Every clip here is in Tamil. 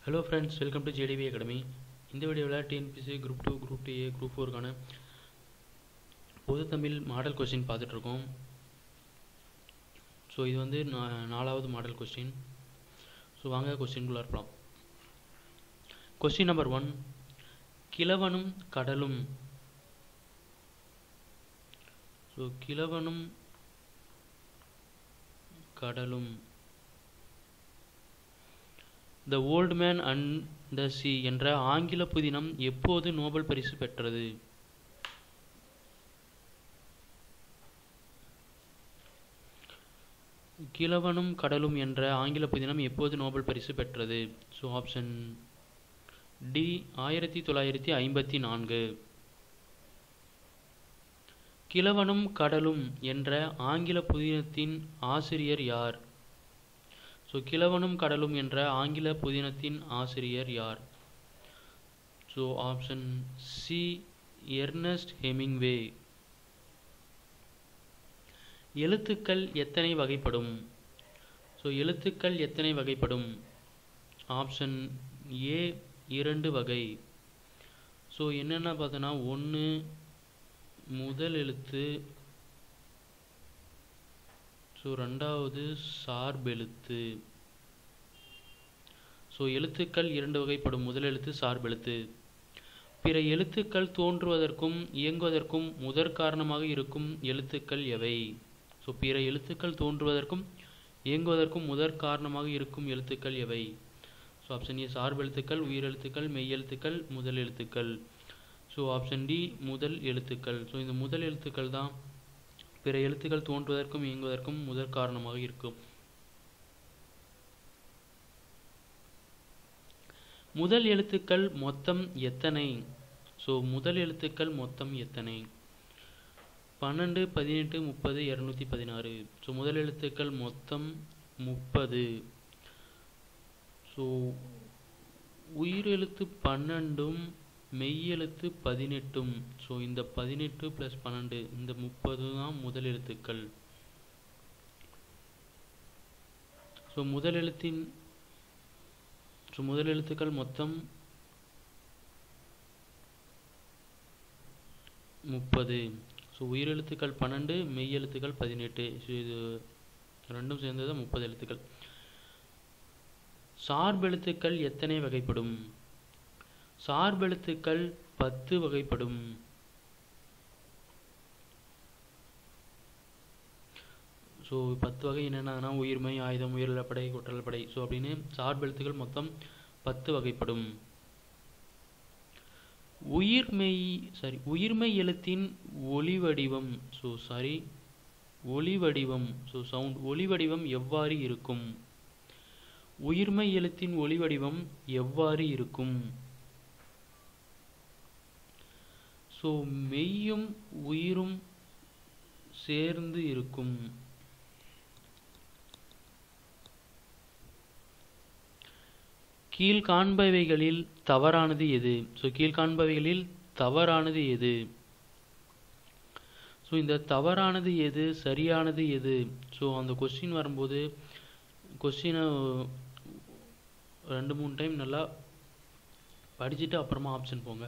hello friends welcome to JDV academy இந்த வீடியோவில் TNPSC group two group two A group ஃபோருக்கான பொது தமிழ் மாடல் கொஸ்டின் பார்த்துட்ருக்கோம் ஸோ இது வந்து நா- நாலாவது மாடல் கொஸ்டின் ஸோ வாங்க கொஸ்டின்குள்ளே இருக்கலாம் கொஸ்டின் நம்பர் ஒன் கிழவனும் கடலும் ஸோ கிழவனும் கடலும் the old man and the sea என்ற ஆங்கில புதினம் எப்போது நோபல் பரிசு பெற்றது கிழவனும் கடலும் என்ற ஆங்கில புதினம் எப்போது நோபல் பரிசு பெற்றது ஸோ ஆப்ஷன் டி ஆயிரத்தி தொள்ளாயிரத்தி ஐம்பத்தி நான்கு கிழவனும் கடலும் என்ற ஆங்கில புதினத்தின் ஆசிரியர் யார் ஸோ கிழவனும் கடலும் என்ற ஆங்கில புதினத்தின் ஆசிரியர் யார் so option C Ernest Hemingway எழுத்துக்கள் எத்தனை வகைப்படும் ஸோ எழுத்துக்கள் எத்தனை வகைப்படும் ஆப்ஷன் ஏ இரண்டு வகை ஸோ என்னென்ன பார்த்தோன்னா ஒன்று முதல் எழுத்து ஸோ ரெண்டாவது சார்பெழுத்து ஸோ எழுத்துக்கள் இரண்டு வகைப்படும் முதல் எழுத்து சார்பெழுத்து பிற எழுத்துக்கள் தோன்றுவதற்கும் இயங்குவதற்கும் முதற் காரணமாக இருக்கும் எழுத்துக்கள் எவை ஸோ பிற எழுத்துக்கள் தோன்றுவதற்கும் இயங்குவதற்கும் முதற் காரணமாக இருக்கும் எழுத்துக்கள் எவை ஸோ ஆப்ஷன் ஏ சார்பெழுத்துக்கள் உயிரெழுத்துக்கள் மெய்யெழுத்துக்கள் முதல் எழுத்துக்கள் ஸோ ஆப்ஷன் டி முதல் எழுத்துக்கள் ஸோ இந்த முதல் எழுத்துக்கள் தான் பிற எழுத்துக்கள் தோன்றுவதற்கும் இயங்குவதற்கும் முதற் காரணமாக இருக்கும் முதல் எழுத்துக்கள் மொத்தம் எத்தனை ஸோ முதல் எழுத்துக்கள் மொத்தம் எத்தனை பன்னெண்டு பதினெட்டு முப்பது இரநூத்தி பதினாறு ஸோ முதல் எழுத்துக்கள் மொத்தம் முப்பது ஸோ உயிரெழுத்து பன்னெண்டும் மெய்யெழுத்து பதினெட்டும் ஸோ இந்த பதினெட்டு ப்ளஸ் பன்னெண்டு இந்த முப்பது தான் முதல் எழுத்துக்கள் ஸோ முதல் எழுத்தின் ஸோ முதல் எழுத்துக்கள் மொத்தம் முப்பது ஸோ உயிரெழுத்துக்கள் பன்னெண்டு மெய்யெழுத்துக்கள் பதினெட்டு ஸோ இது ரெண்டும் சேர்ந்தது முப்பது எழுத்துக்கள் சார்பெழுத்துக்கள் எத்தனை வகைப்படும் சார்பெழுத்துக்கள் பத்து வகைப்படும் ஸோ பத்து வகை என்னென்னதுன்னா உயிர்மை ஆயுதம் உயிரிழப்படை குற்றலப்படை ஸோ அப்படின்னு சார்பெழுத்துக்கள் மொத்தம் பத்து வகைப்படும் உயிர்மெய் சாரி உயிர்மை எழுத்தின் ஒளி வடிவம் ஸோ சாரி ஒளி வடிவம் ஸோ சவுண்ட் ஒளி வடிவம் எவ்வாறு இருக்கும் உயிர்மை எழுத்தின் ஒளி வடிவம் எவ்வாறு இருக்கும் ஸோ மெய்யும் உயிரும் சேர்ந்து இருக்கும் கீழ்காண்பவைகளில் தவறானது எது ஸோ கீழ்காண்பவைகளில் தவறானது எது ஸோ இந்த தவறானது எது சரியானது எது ஸோ அந்த கொஸ்டின் வரும்போது கொஸ்டினை ரெண்டு மூணு டைம் நல்லா படிச்சுட்டு அப்புறமா ஆப்ஷன் போங்க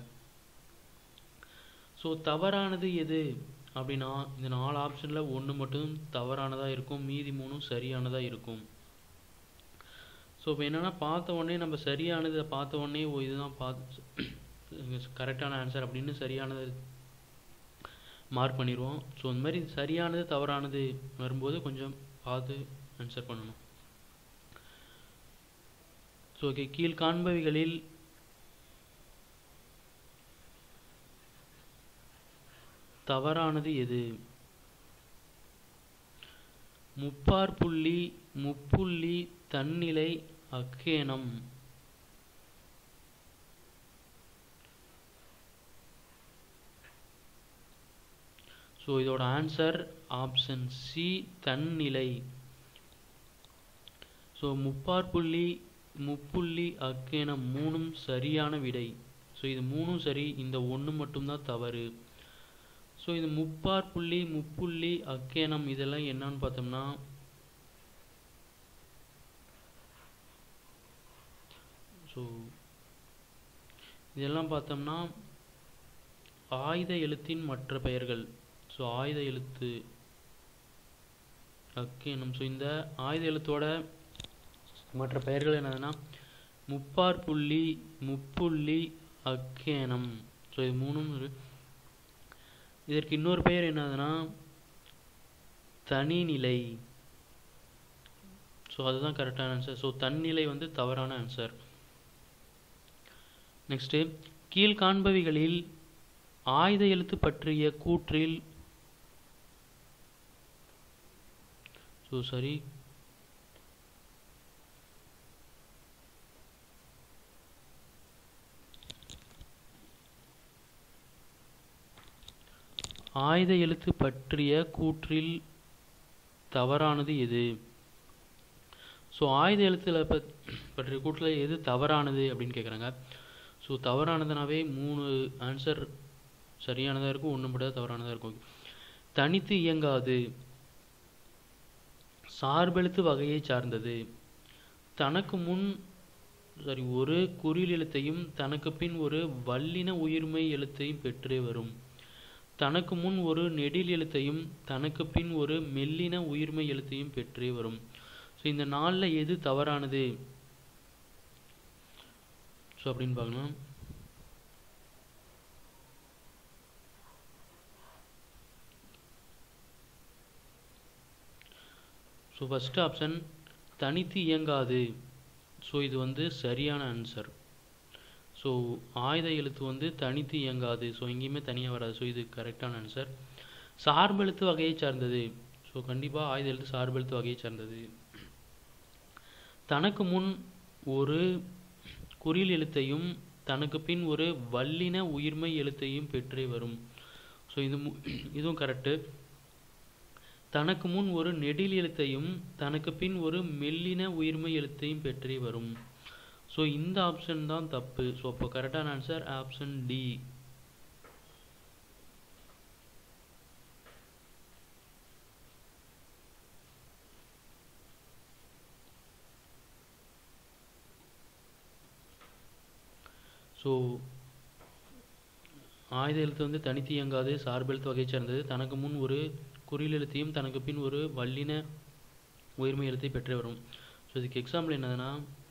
ஸோ தவறானது எது அப்படின்னா இந்த நாலு ஆப்ஷனில் ஒன்று மட்டும் தவறானதாக இருக்கும் மீதி மூணும் சரியானதாக இருக்கும் ஸோ இப்போ என்னென்னா பார்த்த உடனே நம்ம சரியானதை பார்த்த உடனே ஓ இதுதான் பார்த்து கரெக்டான ஆன்சர் அப்படின்னு சரியானது மார்க் பண்ணிடுவோம் ஸோ இந்த மாதிரி சரியானது தவறானது வரும்போது கொஞ்சம் பார்த்து ஆன்சர் பண்ணணும் ஸோ ஓகே கீழ்காண்பவைகளில் தவறானது எது முப்பார் புள்ளி முப்புள்ளி தன்னிலை அக்கேனம் ஸோ இதோட ஆன்சர் ஆப்ஷன் சி தன்னிலை ஸோ முப்பார் புள்ளி முப்புள்ளி அக்கேனம் மூணும் சரியான விடை ஸோ இது மூணும் சரி இந்த ஒன்று மட்டும்தான் தவறு ஸோ இது முப்பார் புள்ளி முப்புள்ளி அக்கேனம் இதெல்லாம் என்னன்னு பார்த்தோம்னா ஸோ ஸோ இதெல்லாம் பார்த்தோம்னா ஆயுத எழுத்தின் மற்ற பெயர்கள் ஸோ ஆயுத எழுத்து அக்கேனம் ஸோ இந்த ஆயுத எழுத்தோட மற்ற பெயர்கள் என்னதுன்னா முப்பார் புள்ளி முப்புள்ளி அக்கேனம் ஸோ இது மூணும் இருக்கு இதற்கு இன்னொரு பெயர் என்னதுன்னா தனிநிலை ஸோ அதுதான் கரெக்டான ஆன்சர் ஸோ தன்னிலை வந்து தவறான ஆன்சர் நெக்ஸ்ட்டு கீழ்காண்பவைகளில் ஆயுத எழுத்து பற்றிய கூற்றில் ஸோ சரி ஆயுத எழுத்து பற்றிய கூற்றில் தவறானது எது ஸோ ஆயுத எழுத்துல பத் பற்றிய கூற்றில் எது தவறானது அப்படின்னு கேட்குறாங்க ஸோ தவறானதுனாவே மூணு ஆன்சர் சரியானதாக இருக்கும் ஒன்று மட்டும் தவறானதாக இருக்கும் தனித்து இயங்காது சார்பெழுத்து வகையை சார்ந்தது தனக்கு முன் சாரி ஒரு குறில் எழுத்தையும் தனக்கு பின் ஒரு வல்லின உயிர்மை எழுத்தையும் பெற்றே வரும் தனக்கு முன் ஒரு நெடில் எழுத்தையும் தனக்கு பின் ஒரு மெல்லின உயிர்மை எழுத்தையும் பெற்றே வரும் ஸோ இந்த நாளில் எது தவறானது ஸோ அப்படின்னு பார்க்கலாம் ஸோ ஃபஸ்ட்டு ஆப்ஷன் தனித்து இயங்காது ஸோ இது வந்து சரியான ஆன்சர் ஸோ ஆயுத எழுத்து வந்து தனித்து இயங்காது ஸோ எங்கேயுமே தனியாக வராது ஸோ இது கரெக்டான ஆன்சர் சார்பெழுத்து வகையை சார்ந்தது ஸோ கண்டிப்பாக ஆயுத எழுத்து சார்பெழுத்து வகையை சார்ந்தது தனக்கு முன் ஒரு குறில் எழுத்தையும் தனக்கு பின் ஒரு வல்லின உயிர்மை எழுத்தையும் பெற்றே வரும் ஸோ இது மு- இதுவும் கரெக்டு தனக்கு முன் ஒரு நெடில் எழுத்தையும் தனக்கு பின் ஒரு மெல்லின உயிர்மை எழுத்தையும் பெற்றே வரும் ஸோ இந்த ஆப்ஷன் தான் தப்பு ஸோ அப்போ கரெக்டான ஆன்சர் ஆப்ஷன் டி ஸோ ஆயுத எழுத்து வந்து தனித்து இயங்காது சார்பெழுத்து வகையை சார்ந்தது தனக்கு முன் ஒரு குறில் எழுத்தையும் தனக்கு பின் ஒரு வல்லின உயிர்மை எழுத்தை பெற்றே வரும் ஸோ இதுக்கு எக்ஸாம்பிள் என்னதுன்னா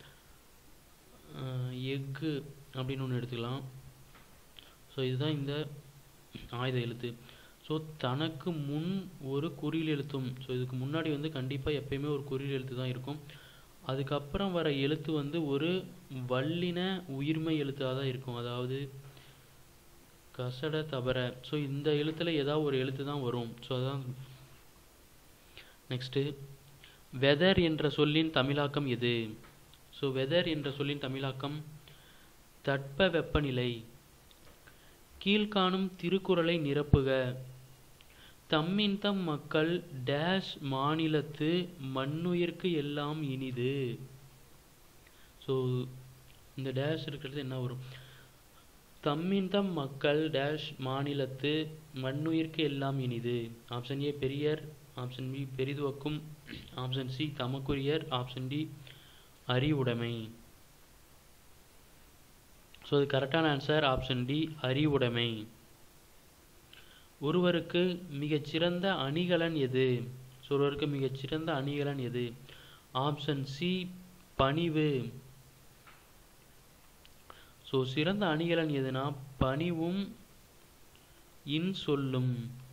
எக்கு அப்படின்னு ஒன்று எடுத்துக்கலாம் ஸோ இதுதான் இந்த ஆயுத எழுத்து ஸோ தனக்கு முன் ஒரு குறில் எழுத்தும் ஸோ இதுக்கு முன்னாடி வந்து கண்டிப்பாக எப்பயுமே ஒரு குறில் எழுத்து தான் இருக்கும் அதுக்கப்புறம் வர எழுத்து வந்து ஒரு வல்லின உயிர்மை எழுத்தாக தான் இருக்கும் அதாவது கசட தபர ஸோ இந்த எழுத்தில் ஏதாவது ஒரு எழுத்து தான் வரும் ஸோ அதான் நெக்ஸ்ட்டு வெதர் என்ற சொல்லின் தமிழாக்கம் எது ஸோ வெதர் என்ற சொல்லின் தமிழாக்கம் தட்ப வெப்பநிலை கீழ்காணும் திருக்குறளை நிரப்புக தம்மின் தம் மக்கள் டேஷ் மாநிலத்து மண்ணுயிர்க்கு எல்லாம் இனிது ஸோ இந்த டேஷ் இருக்கிறது என்ன வரும் தம்மின் தம் மக்கள் டேஷ் மாநிலத்து மண்ணுயிர்க்கு எல்லாம் இனிது ஆப்ஷன் ஏ பெரியர் ஆப்ஷன் பி பெரிதுவக்கும் ஆப்ஷன் சி தமக்குரியர் ஆப்ஷன் டி அறிவுடைமை ஸோ இது கரெக்டான ஆன்சர் ஆப்ஷன் டி அறிவுடைமை ஒருவருக்கு மிகச்சிறந்த அணிகலன் எது ஸோ ஒருவருக்கு மிகச்சிறந்த அணிகலன் எது ஆப்ஷன் சி பணிவு ஸோ சிறந்த அணிகலன் எதுனா பணிவும் இன் சொல்லும்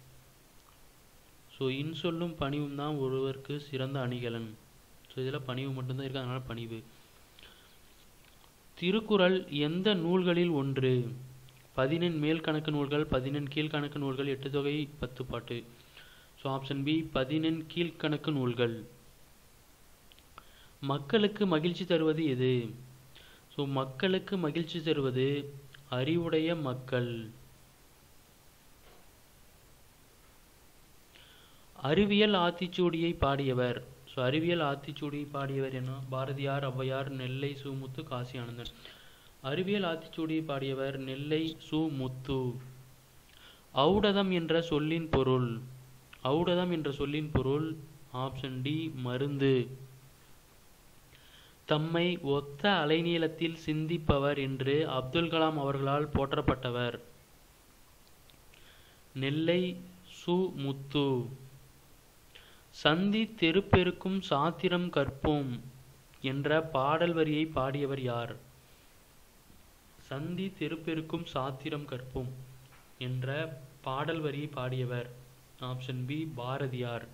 ஸோ இன் சொல்லும் பணிவும் தான் ஒருவருக்கு சிறந்த அணிகலன் ஸோ இதில் பணிவு மட்டும்தான் இருக்கு அதனால பணிவு திருக்குறள் எந்த நூல்களில் ஒன்று பதினெண் மேல் கணக்கு நூல்கள் பதினெண் கீழ்கணக்கு நூல்கள் எட்டு தொகை பத்து பாட்டு ஸோ ஆப்ஷன் பி பதினெண் கீழ்கணக்கு நூல்கள் மக்களுக்கு மகிழ்ச்சி தருவது எது ஸோ மக்களுக்கு மகிழ்ச்சி தருவது அறிவுடைய மக்கள் அறிவியல் ஆத்திச்சூடியை பாடியவர் ஸோ அறிவியல் ஆத்திச்சூடியை பாடியவர் என்ன பாரதியார் ஔவையார் நெல்லை சுமுத்து காசி ஆனந்தன் அறிவியல் ஆத்திச்சூடியை பாடியவர் நெல்லை சு முத்து ஔடதம் என்ற சொல்லின் பொருள் ஔடதம் என்ற சொல்லின் பொருள் ஆப்ஷன் டி மருந்து தம்மை ஒத்த அலைநீளத்தில் சிந்திப்பவர் என்று அப்துல் கலாம் அவர்களால் போற்றப்பட்டவர் நெல்லை சு முத்து சந்தி தெருப்பெருக்கும் சாத்திரம் கற்போம் என்ற பாடல் வரியை பாடியவர் யார் சந்தி தெருப்பெருக்கும் சாத்திரம் கற்போம் என்ற பாடல் வரியை பாடியவர் ஆப்ஷன் பி பாரதியார்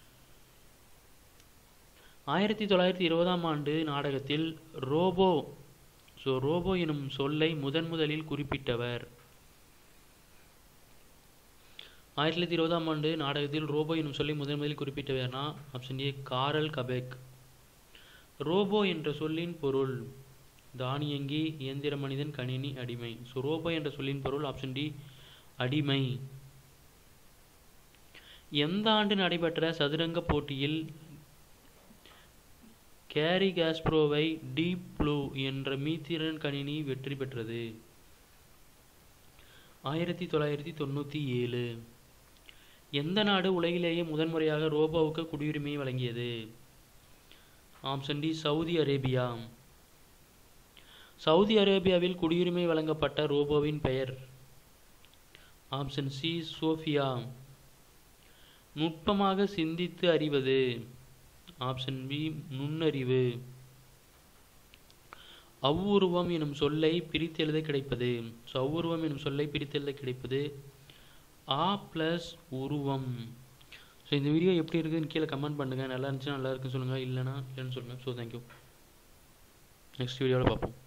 ஆயிரத்தி தொள்ளாயிரத்தி இருபதாம் ஆண்டு நாடகத்தில் ரோபோ ஸோ ரோபோ எனும் சொல்லை முதன் முதலில் குறிப்பிட்டவர் ஆயிரத்தி தொள்ளாயிரத்தி இருபதாம் ஆண்டு நாடகத்தில் ரோபோ எனும் சொல்லை முதன் முதலில் குறிப்பிட்டவர்னா option A Karel Capek robot என்ற சொல்லின் பொருள் தானியங்கி இயந்திர மனிதன் கணினி அடிமை ஸோ ரோபோ என்ற சொல்லின் பொருள் ஆப்ஷன் டி அடிமை எந்த ஆண்டு நடைபெற்ற சதுரங்க போட்டியில் கேரி காஸ்ப்ரோவை டீப் ப்ளூ என்ற மீத்திரன் கணினி வெற்றி பெற்றது ஆயிரத்தி தொள்ளாயிரத்தி தொண்ணூற்றி ஏழு எந்த நாடு உலகிலேயே முதன்முறையாக ரோபோவுக்கு குடியுரிமையை வழங்கியது option D Saudi Arabia Saudi அரேபியாவில் குடியுரிமை வழங்கப்பட்ட ரோபோவின் பெயர் ஆப்ஷன் சி சோஃபியா நுட்பமாக சிந்தித்து அறிவது ஆப்ஷன் பி நுண்ணறிவு அவ்வுருவம் எனும் சொல்லை பிரித்தெழுத கிடைப்பது ஸோ அவ்வுருவம் எனும் சொல்லை பிரித்தெழுத கிடைப்பது ஆ ப்ளஸ் உருவம் ஸோ இந்த வீடியோ எப்படி இருக்குதுன்னு கீழே கமெண்ட் பண்ணுங்கள் நல்லா இருந்துச்சுன்னா நல்லா இருக்குன்னு சொல்லுங்கள் இல்லைனா இல்லைன்னு சொல்லுங்கள் ஸோ தேங்க்யூ நெக்ஸ்ட் வீடியோவில் பார்ப்போம்